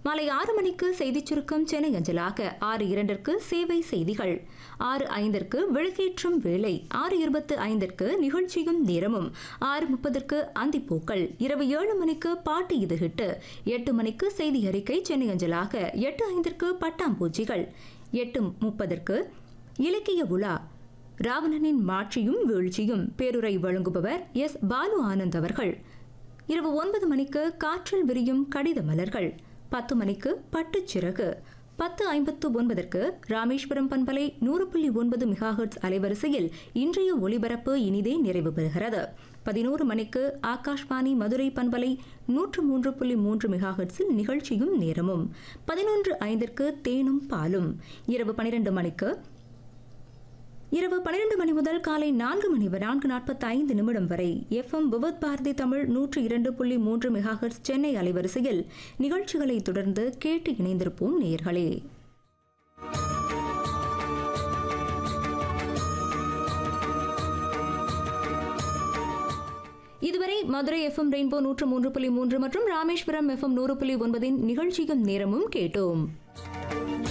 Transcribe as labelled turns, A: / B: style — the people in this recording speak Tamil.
A: மாலை ஆறு மணிக்கு செய்திச் சுருக்கம் சென்னை அஞ்சலாக ஆறு இரண்டிற்கு சேவை செய்திகள் ஆறு ஐந்திற்கு விளக்கேற்றும் வேலை ஆறு இருபத்து ஐந்திற்கு நிகழ்ச்சியும் நேரமும் ஆறு முப்பதற்கு அந்திப்பூக்கள் இரவு ஏழு மணிக்கு பாட்டு இது ஹிட்டு எட்டு மணிக்கு செய்தி அறிக்கை சென்னை அஞ்சலாக எட்டு ஐந்திற்கு பட்டாம்பூச்சிகள் எட்டு முப்பதற்கு இலக்கிய உலா ராவணனின் மாட்சியும் வீழ்ச்சியும் பேருரை வழங்குபவர் எஸ் பாலு ஆனந்த் அவர்கள் இரவு ஒன்பது மணிக்கு காற்றில் விரியும் கடித மலர்கள் பத்து மணிக்கு பட்டுச்சிறகு பத்து ஐம்பத்து ஒன்பதற்கு ராமேஸ்வரம் பண்பலை நூறு புள்ளி ஒன்பது மெகாஹெர்ட்ஸ் அலைவரிசையில் இன்றைய ஒலிபரப்பு இனிதே நிறைவு பெறுகிறது பதினோரு மணிக்கு ஆகாஷ்வாணி மதுரை பண்பலை நூற்று மூன்று புள்ளி மூன்று மெகாஹெர்ட்ஸில் நிகழ்ச்சியும் நேரமும் பதினொன்று ஐந்திற்கு தேனும் பாலும் இரவு பனிரெண்டு மணிக்கு இரவு பன்னிரண்டு மணி முதல் காலை நான்கு மணி வரை நான்கு நாற்பத்தி ஐந்து நிமிடம் வரை எஃப்எம் விவத் பாரதி தமிழ் நூற்று இரண்டு புள்ளி மூன்று மெகாஹெர்ட்ஸ் சென்னை அலைவரிசையில் நிகழ்ச்சிகளை தொடர்ந்து கேட்டு இணைந்திருப்போம் நேயர்களே இதுவரை மதுரை எஃப்எம் ரெயின்போ நூற்று மூன்று புள்ளி மூன்று மற்றும் ராமேஸ்வரம் எஃப்எம் நூறு புள்ளி ஒன்பதின் நிகழ்ச்சியும் நேரமும் கேட்டோம்